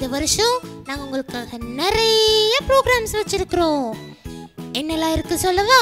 இந்த வருஷம் நாங்கள் உங்களுக்காக நிறைய ப்ரோக்ராம்ஸ் வச்சிருக்கிறோம் என்னெல்லாம் இருக்கு சொல்லவா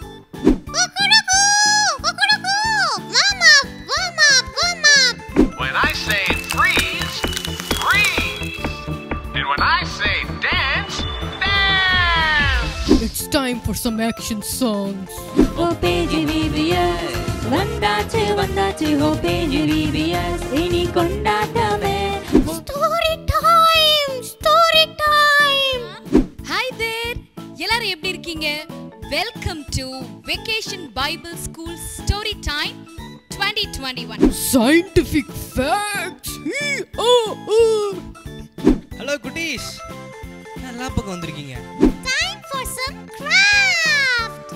When I say freeze, freeze. And when I say dance, dance. It's time for some action songs. Hopage VBS வந்தாச்சு வந்தாச்சு ஹோபேஜ் விபிஎஸ் இனி கொண்டாட்டமே story time story time hi there எல்லாரும் எப்படி இருக்கீங்க welcome to vacation Bible school story time 2021 Scientific facts. Oh, oh. Hello குட்டீஸ் எல்லா பக்கம் வந்திருக்கீங்க time for some craft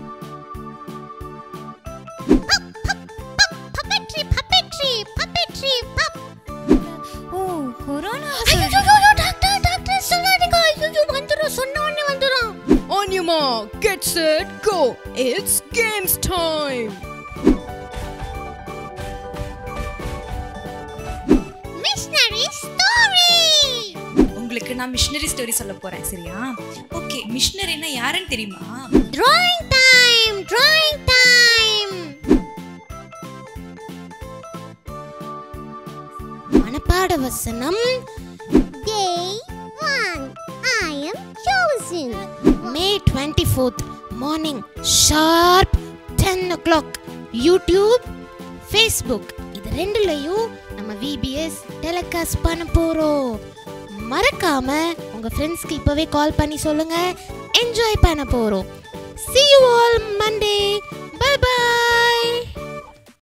puppetry puppetry puppetry பப் ஓ கொரோனா ஐயோ டாக்டர் டாக்டர் சொல்லாதீங்க ஐயோ வந்துரும் சொன்ன உடனே வந்துரும் On your mark, get set, go. It's games time. Missionary story உங்களுக்கு நான் மிஷினரி ஸ்டோரி சொல்ல போறேன் சரியா ஓகே மிஷினரினா யாருன்னு தெரியுமா drawing டைம் drawing டைம் மனப்பாட வசனம் Day 1 I am chosen May 24th morning sharp 10 o'clock YouTube Facebook இது ரெண்டுலயும் நம்ம VBS டெலிகாஸ்ட் பண்ண போறோம் மறக்காம உங்க ஃப்ரெண்ட்ஸ்க்கு இப்பவே கால் பண்ணி சொல்லுங்க என்ஜாய் பண்ண போறோம் see you all monday bye bye